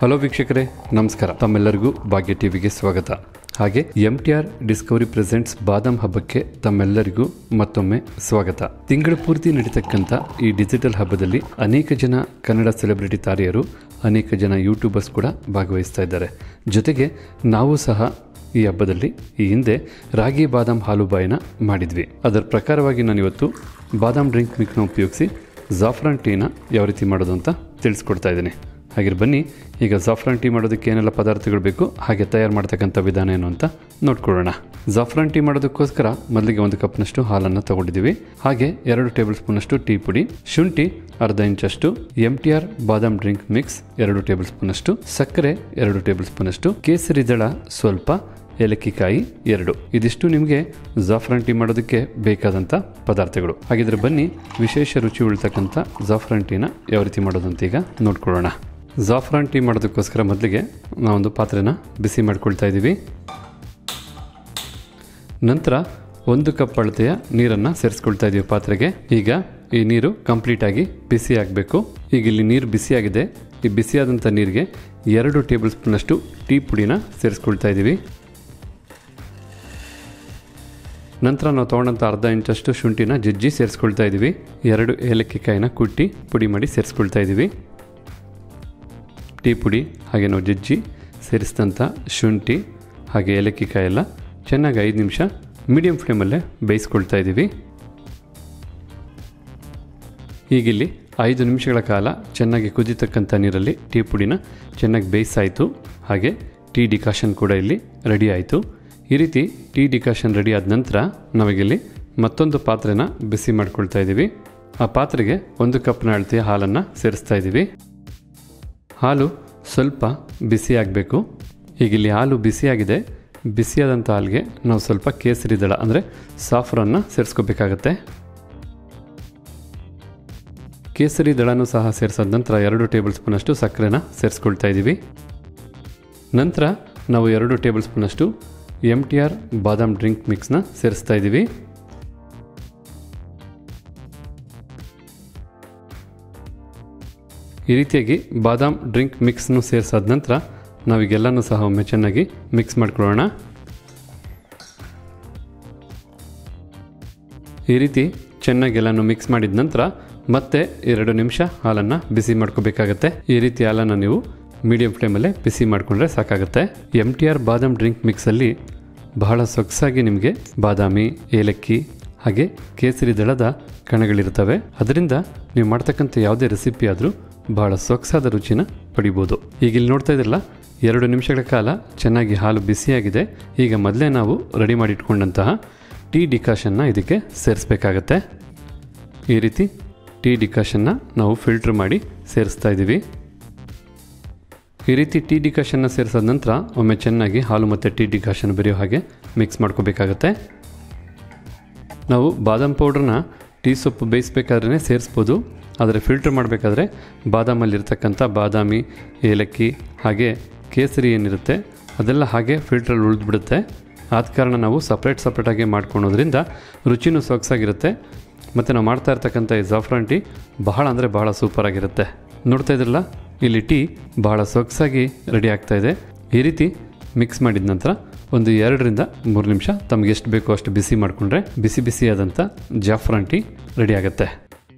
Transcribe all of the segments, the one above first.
hello ವೀಕ್ಷಕರೇ ನಮಸ್ಕಾರ ತಮ್ಮೆಲ್ಲರಿಗೂ ಭಾಗ್ಯ ಟಿವಿಗೆ ಸ್ವಾಗತ ಹಾಗೆ M T R discovery presents Badam ಹಬ್ಬಕ್ಕೆ ತಮ್ಮೆಲ್ಲರಿಗೂ ಮತ್ತೊಮ್ಮೆ ಸ್ವಾಗತ ತಿಂಗಳು ಪೂರ್ತಿ ನಡೀತಕ್ಕಂಥ ಈ ಡಿಜಿಟಲ್ ಹಬ್ಬದಲ್ಲಿ ಅನೇಕ ಜನ ಕನ್ನಡ ಸೆಲೆಬ್ರಿಟಿ ತಾರೆಯರು ಅನೇಕ ಜನ ಯೂಟ್ಯೂಬರ್ಸ್ ಕೂಡ ಭಾಗವಹಿಸ್ತಾ ಇದ್ದಾರೆ ಜೊತೆಗೆ ನಾವು ಸಹ ಈ ಹಬ್ಬದಲ್ಲಿ ಈ ಹಿಂದೆ ರಾಗಿ ಬಾದಾಮ್ ಹಾಲು ಬಾಯಿನ ಮಾಡಿದ್ವಿ ಅದರ ಪ್ರಕಾರವಾಗಿ ನಾನಿವತ್ತು ಬಾದಾಮ್ ಡ್ರಿಂಕ್ ಮಿಕ್ನ ಉಪಯೋಗಿಸಿ ಜಾಫ್ರಾನ್ ಟೀನ ಯಾವ ರೀತಿ ಮಾಡೋದು ಅಂತ ತಿಳಿಸ್ಕೊಡ್ತಾ ಇದ್ದೀನಿ ಹಾಗೆ ಬನ್ನಿ ಈಗ ಜಾಫ್ರಾನ್ ಟೀ ಮಾಡೋದಕ್ಕೆ ಏನೆಲ್ಲ ಪದಾರ್ಥಗಳು ಬೇಕು ಹಾಗೆ ತಯಾರು ಮಾಡ್ತಕ್ಕಂಥ ವಿಧಾನ ಏನು ಅಂತ ನೋಡ್ಕೊಳ್ಳೋಣ ಜಾಫ್ರಾನ್ ಟೀ ಮಾಡೋದಕ್ಕೋಸ್ಕರ ಮೊದಲಿಗೆ ಒಂದು ಕಪ್ನಷ್ಟು ಹಾಲನ್ನು ತಗೊಂಡಿದ್ದೀವಿ ಹಾಗೆ ಎರಡು ಟೇಬಲ್ ಸ್ಪೂನಷ್ಟು ಟೀ ಪುಡಿ ಶುಂಠಿ ಅರ್ಧ ಇಂಚಷ್ಟು M T R Badam drink mix ಎರಡು ಟೇಬಲ್ ಸ್ಪೂನಷ್ಟು ಸಕ್ಕರೆ ಎರಡು ಟೇಬಲ್ ಸ್ಪೂನಷ್ಟು ಕೇಸರಿ ದಳ ಸ್ವಲ್ಪ ಏಲಕ್ಕಿಕಾಯಿ ಎರಡು ಇದಿಷ್ಟು ನಿಮಗೆ ಜಾಫ್ರಾನ್ ಟೀ ಮಾಡೋದಕ್ಕೆ ಬೇಕಾದಂಥ ಪದಾರ್ಥಗಳು ಹಾಗಿದ್ರೆ ಬನ್ನಿ ವಿಶೇಷ ರುಚಿ ಉಳ್ತಕ್ಕಂಥ ಜಾಫ್ರಾನ್ ಟೀನ ಯಾವ ರೀತಿ ಮಾಡೋದಂತ ಈಗ ನೋಡ್ಕೊಳ್ಳೋಣ ಜಾಫ್ರಾನ್ ಟೀ ಮಾಡೋದಕ್ಕೋಸ್ಕರ ಮೊದಲಿಗೆ ನಾವೊಂದು ಪಾತ್ರೆನ ಬಿಸಿ ಮಾಡ್ಕೊಳ್ತಾ ಇದ್ದೀವಿ ನಂತರ ಒಂದು ಕಪ್ ಅಳತೆಯ ನೀರನ್ನು ಸೇರಿಸ್ಕೊಳ್ತಾ ಇದ್ದೀವಿ ಪಾತ್ರೆಗೆ ಈಗ ಈ ನೀರು ಕಂಪ್ಲೀಟಾಗಿ ಬಿಸಿ ಆಗಬೇಕು ಈಗ ಇಲ್ಲಿ ನೀರು ಬಿಸಿಯಾಗಿದೆ ಈ ಬಿಸಿಯಾದಂಥ ನೀರಿಗೆ ಎರಡು ಟೇಬಲ್ ಸ್ಪೂನಷ್ಟು ಟೀ ಪುಡಿನ ಸೇರಿಸ್ಕೊಳ್ತಾ ಇದ್ದೀವಿ ನಂತರ ನಾವು ತೊಗೊಂಡಂಥ ಅರ್ಧ ಇಂಚಷ್ಟು ಶುಂಠಿನ ಜಜ್ಜಿ ಸೇರಿಸ್ಕೊಳ್ತಾ ಇದ್ದೀವಿ ಎರಡು ಏಲಕ್ಕಿ ಕಾಯಿನ ಕುಟ್ಟಿ ಪುಡಿ ಮಾಡಿ ಸೇರಿಸ್ಕೊಳ್ತಾ ಇದ್ದೀವಿ ಟೀ ಪುಡಿ ಹಾಗೆ ನಾವು ಜಜ್ಜಿ ಸೇರಿಸಿದಂಥ ಶುಂಠಿ ಹಾಗೆ ಏಲಕ್ಕಿ ಕಾಯಿ ಎಲ್ಲ ಚೆನ್ನಾಗಿ ಐದು ನಿಮಿಷ ಮೀಡಿಯಂ ಫ್ಲೇಮಲ್ಲೇ ಬೇಯಿಸ್ಕೊಳ್ತಾ ಇದ್ದೀವಿ ಈಗಿಲ್ಲಿ ಐದು ನಿಮಿಷಗಳ ಕಾಲ ಚೆನ್ನಾಗಿ ಕುದಿತಕ್ಕಂಥ ನೀರಲ್ಲಿ ಟೀ ಪುಡಿನ ಚೆನ್ನಾಗಿ ಬೇಯಿಸಾಯಿತು ಹಾಗೆ ಟೀ ಡಿಕಾಷನ್ ಕೂಡ ಇಲ್ಲಿ ರೆಡಿ ಆಯಿತು ಈ ರೀತಿ ಟೀ ಡಿಕಾಷನ್ ರೆಡಿ ಆದ ನಂತರ ನಮಗಿಲ್ಲಿ ಮತ್ತೊಂದು ಪಾತ್ರೆನ ಬಿಸಿ ಮಾಡ್ಕೊಳ್ತಾ ಇದ್ದೀವಿ ಆ ಪಾತ್ರೆಗೆ ಒಂದು ಕಪ್ನ ಅಳತೆಯ ಹಾಲನ್ನು ಸೇರಿಸ್ತಾ ಇದ್ದೀವಿ ಹಾಲು ಸ್ವಲ್ಪ ಬಿಸಿ ಆಗಬೇಕು ಈಗಿಲ್ಲಿ ಹಾಲು ಬಿಸಿಯಾಗಿದೆ ಬಿಸಿಯಾದಂಥ ಹಾಲಿಗೆ ನಾವು ಸ್ವಲ್ಪ ಕೇಸರಿ ದಳ ಅಂದರೆ ಸಾಫ್ರನ್ನ ಸೇರಿಸ್ಕೋಬೇಕಾಗತ್ತೆ ಕೇಸರಿ ದಳನೂ ಸಹ ಸೇರಿಸಾದ ನಂತರ ಎರಡು ಟೇಬಲ್ ಸ್ಪೂನಷ್ಟು ಸಕ್ಕರೆನ ಸೇರಿಸ್ಕೊಳ್ತಾ ಇದ್ದೀವಿ ನಂತರ ನಾವು ಎರಡು ಟೇಬಲ್ ಸ್ಪೂನಷ್ಟು M T R Badam drink ಮಿಕ್ಸ್ನ ಸೇರಿಸ್ತಾ ಇದ್ದೀವಿ ಈ ರೀತಿಯಾಗಿ ಬಾದಾಮ್ ಡ್ರಿಂಕ್ ಮಿಕ್ಸ್ನು ಸೇರಿಸಾದ ನಂತರ ನಾವೀಗೆಲ್ಲನೂ ಸಹ ಒಮ್ಮೆ ಚೆನ್ನಾಗಿ ಮಿಕ್ಸ್ ಮಾಡ್ಕೊಳ್ಳೋಣ ಈ ರೀತಿ ಚೆನ್ನಾಗಿ ಎಲ್ಲನೂ ಮಿಕ್ಸ್ ಮಾಡಿದ ನಂತರ ಮತ್ತೆ ಎರಡು ನಿಮಿಷ ಹಾಲನ್ನು ಬಿಸಿ ಮಾಡ್ಕೋಬೇಕಾಗತ್ತೆ ಈ ರೀತಿ ಹಾಲನ್ನು ನೀವು ಮೀಡಿಯಂ ಫ್ಲೇಮಲ್ಲೇ ಬಿಸಿ ಮಾಡಿಕೊಂಡ್ರೆ ಸಾಕಾಗುತ್ತೆ M T R Badam drink ಮಿಕ್ಸಲ್ಲಿ ಬಹಳ ಸೊಗಸಾಗಿ ನಿಮಗೆ ಬಾದಾಮಿ ಏಲಕ್ಕಿ ಹಾಗೆ ಕೇಸರಿ ದಳದ ಕಣಗಳಿರ್ತವೆ ಅದರಿಂದ ನೀವು ಮಾಡ್ತಕ್ಕಂಥ ಯಾವುದೇ ರೆಸಿಪಿ ಆದರೂ ಬಹಳ ಸೊಗಸಾದ ರುಚಿನ ಪಡಿಬೋದು ಈಗ ಇಲ್ಲಿ ನೋಡ್ತಾ ಇದ್ರಲ್ಲ ಎರಡು ನಿಮಿಷಗಳ ಕಾಲ ಚೆನ್ನಾಗಿ ಹಾಲು ಬಿಸಿಯಾಗಿದೆ ಈಗ ಮೊದಲೇ ನಾವು ರೆಡಿ ಮಾಡಿ ಇಟ್ಕೊಂಡಂತಹ ಟೀ ಡಿಕಾಷನ್ನ ಇದಕ್ಕೆ ಸೇರಿಸ್ಬೇಕಾಗತ್ತೆ ಈ ರೀತಿ ಟೀ ಡಿಕಾಷನ್ನ ನಾವು ಫಿಲ್ಟ್ರ್ ಮಾಡಿ ಸೇರಿಸ್ತಾ ಇದ್ದೀವಿ ಈ ರೀತಿ ಟೀ ಡಿಕಾಷನ್ನ ಸೇರಿಸಾದ ನಂತರ ಒಮ್ಮೆ ಚೆನ್ನಾಗಿ ಹಾಲು ಮತ್ತು ಟೀ ಡಿಕಾಷನ್ ಬೆರೆಯೋ ಹಾಗೆ ಮಿಕ್ಸ್ ಮಾಡ್ಕೋಬೇಕಾಗತ್ತೆ ನಾವು ಬಾದಾಮ್ ಪೌಡ್ರನ್ನ ಟೀ ಸೊಪ್ಪು ಬೇಯಿಸ್ಬೇಕಾದ್ರೇ ಸೇರಿಸ್ಬೋದು ಆದರೆ ಫಿಲ್ಟ್ರ್ ಮಾಡಬೇಕಾದ್ರೆ ಬಾದಾಮಲ್ಲಿರ್ತಕ್ಕಂಥ ಬಾದಾಮಿ ಏಲಕ್ಕಿ ಹಾಗೆ ಕೇಸರಿ ಏನಿರುತ್ತೆ ಅದೆಲ್ಲ ಹಾಗೆ ಫಿಲ್ಟ್ರಲ್ಲಿ ಉಳಿದ್ಬಿಡುತ್ತೆ ಆದ ಕಾರಣ ನಾವು ಸಪ್ರೇಟ್ ಸಪ್ರೇಟಾಗಿ ಮಾಡ್ಕೊಳೋದ್ರಿಂದ ರುಚಿನೂ ಸೊಗಸಾಗಿರುತ್ತೆ ಮತ್ತು ನಾವು ಮಾಡ್ತಾ ಇರ್ತಕ್ಕಂಥ ಈ ಜಾಫ್ರಾನ್ ಟೀ ಬಹಳ ಅಂದರೆ ಬಹಳ ಸೂಪರಾಗಿರುತ್ತೆ ನೋಡ್ತಾ ಇದ್ರಲ್ಲ ಇಲ್ಲಿ ಟೀ ಬಹಳ ಸೊಗಸಾಗಿ ರೆಡಿ ಆಗ್ತಾ ಇದೆ ಈ ರೀತಿ ಮಿಕ್ಸ್ ಮಾಡಿದ ನಂತರ ಒಂದು ಎರಡರಿಂದ ಮೂರು ನಿಮಿಷ ತಮಗೆ ಎಷ್ಟು ಬೇಕೋ ಅಷ್ಟು ಬಿಸಿ ಮಾಡಿಕೊಂಡ್ರೆ ಬಿಸಿ ಬಿಸಿಯಾದಂಥ ಜಾಫ್ರಾನ್ ಟೀ ರೆಡಿ ಆಗುತ್ತೆ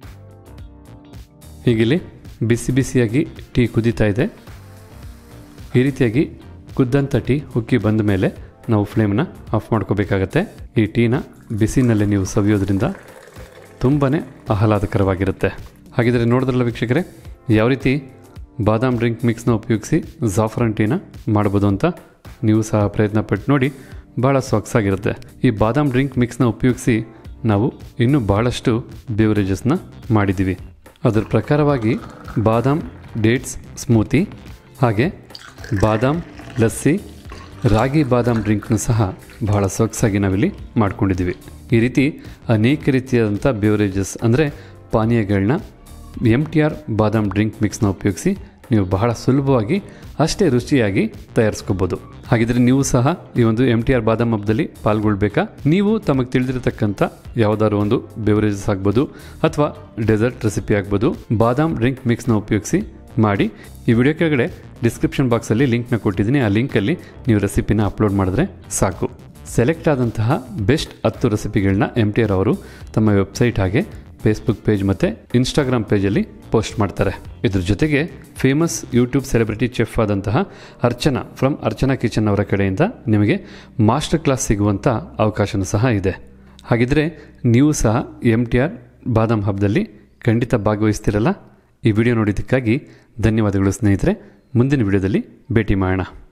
ಹೀಗಿಲ್ಲಿ ಬಿಸಿ ಬಿಸಿಯಾಗಿ ಟೀ ಕುದೀತಾ ಇದೆ ಈ ರೀತಿಯಾಗಿ ಕುದ್ದಂಥ ಟೀ ಉಕ್ಕಿ ಬಂದ ಮೇಲೆ ನಾವು ಫ್ಲೇಮ್ನ ಆಫ್ ಮಾಡ್ಕೋಬೇಕಾಗತ್ತೆ ಈ ಟೀನ ಬಿಸಿನಲ್ಲೇ ನೀವು ಸವಿಯೋದ್ರಿಂದ ತುಂಬಾ ಆಹ್ಲಾದಕರವಾಗಿರುತ್ತೆ ಹಾಗಿದ್ರೆ ನೋಡಿದ್ರಲ್ಲ ವೀಕ್ಷಕರೇ ಯಾವ ರೀತಿ ಬಾದಾಮ್ ಡ್ರಿಂಕ್ ಮಿಕ್ಸ್ನ ಉಪಯೋಗಿಸಿ ಜಾಫ್ರಾನ್ ಟೀನ ಮಾಡ್ಬೋದು ಅಂತ ನೀವು ಸಹ ಪ್ರಯತ್ನ ಪಟ್ಟು ನೋಡಿ ಭಾಳ ಸೊಗಸಾಗಿರುತ್ತೆ ಈ ಬಾದಾಮ್ ಡ್ರಿಂಕ್ ಮಿಕ್ಸ್ನ ಉಪಯೋಗಿಸಿ ನಾವು ಇನ್ನೂ ಭಾಳಷ್ಟು ಬೇವರೇಜಸ್ನ ಮಾಡಿದ್ದೀವಿ ಅದರ ಪ್ರಕಾರವಾಗಿ ಬಾದಾಮ್ ಡೇಟ್ಸ್ ಸ್ಮೂತಿ ಹಾಗೆ ಬಾದಾಮ್ ಲಸ್ಸಿ ರಾಗಿ ಬಾದಾಮ್ ಡ್ರಿಂಕ್ನು ಸಹ ಬಹಳ ಸೊಗಸಾಗಿ ನಾವಿಲ್ಲಿ ಮಾಡ್ಕೊಂಡಿದ್ದೀವಿ ಈ ರೀತಿ ಅನೇಕ ರೀತಿಯಾದಂಥ ಬೇವರೇಜಸ್ ಅಂದರೆ ಪಾನೀಯಗಳನ್ನ M T R Badam drink ಮಿಕ್ಸ್ನ ಉಪಯೋಗಿಸಿ ನೀವು ಬಹಳ ಸುಲಭವಾಗಿ ಅಷ್ಟೇ ರುಚಿಯಾಗಿ ತಯಾರಿಸ್ಕೋಬೋದು ಹಾಗಿದ್ರೆ ನೀವು ಸಹ ಈ ಒಂದು ಎಮ್ ಟಿ ಆರ್ ಬಾದಾಮ್ ಹಬ್ಬದಲ್ಲಿ ಪಾಲ್ಗೊಳ್ಬೇಕಾ ನೀವು ತಮಗೆ ತಿಳಿದಿರತಕ್ಕಂಥ ಯಾವುದಾದ್ರು ಒಂದು ಬೆವರೇಜಸ್ ಆಗ್ಬೋದು ಅಥವಾ ಡೆಸರ್ಟ್ ರೆಸಿಪಿ ಆಗ್ಬೋದು ಬಾದಾಮ್ ಡ್ರಿಂಕ್ ಮಿಕ್ಸ್ನ ಉಪಯೋಗಿಸಿ ಮಾಡಿ ಈ ವಿಡಿಯೋ ಕೆಳಗಡೆ ಡಿಸ್ಕ್ರಿಪ್ಷನ್ ಬಾಕ್ಸಲ್ಲಿ ಲಿಂಕ್ನ ಕೊಟ್ಟಿದ್ದೀನಿ ಆ ಲಿಂಕಲ್ಲಿ ನೀವು ರೆಸಿಪಿನ ಅಪ್ಲೋಡ್ ಮಾಡಿದ್ರೆ ಸಾಕು ಸೆಲೆಕ್ಟ್ ಆದಂತಹ ಬೆಸ್ಟ್ ಹತ್ತು ರೆಸಿಪಿಗಳನ್ನ ಎಮ್ ಟಿ ಆರ್ ಅವರು ತಮ್ಮ ವೆಬ್ಸೈಟ್ ಹಾಗೆ ಫೇಸ್ಬುಕ್ ಪೇಜ್ ಮತ್ತು ಇನ್ಸ್ಟಾಗ್ರಾಮ್ ಪೇಜಲ್ಲಿ ಪೋಸ್ಟ್ ಮಾಡ್ತಾರೆ ಇದ್ರ ಜೊತೆಗೆ ಫೇಮಸ್ ಯೂಟ್ಯೂಬ್ ಸೆಲೆಬ್ರಿಟಿ ಚೆಫ್ ಆದಂತಹ ಅರ್ಚನಾ ಫ್ರಮ್ ಅರ್ಚನಾ ಕಿಚನ್ ಅವರ ಕಡೆಯಿಂದ ನಿಮಗೆ ಮಾಸ್ಟರ್ ಕ್ಲಾಸ್ ಸಿಗುವಂಥ ಅವಕಾಶನೂ ಸಹ ಇದೆ ಹಾಗಿದ್ರೆ ನೀವು ಸಹ ಎಮ್ ಟಿ ಆರ್ ಬಾದಾಮ್ ಹಬ್ದಲ್ಲಿ ಖಂಡಿತ ಭಾಗವಹಿಸ್ತಿರಲ್ಲ ಈ ವಿಡಿಯೋ ನೋಡಿದ್ದಕ್ಕಾಗಿ ಧನ್ಯವಾದಗಳು ಸ್ನೇಹಿತರೆ ಮುಂದಿನ ವಿಡಿಯೋದಲ್ಲಿ ಭೇಟಿ ಮಾಡೋಣ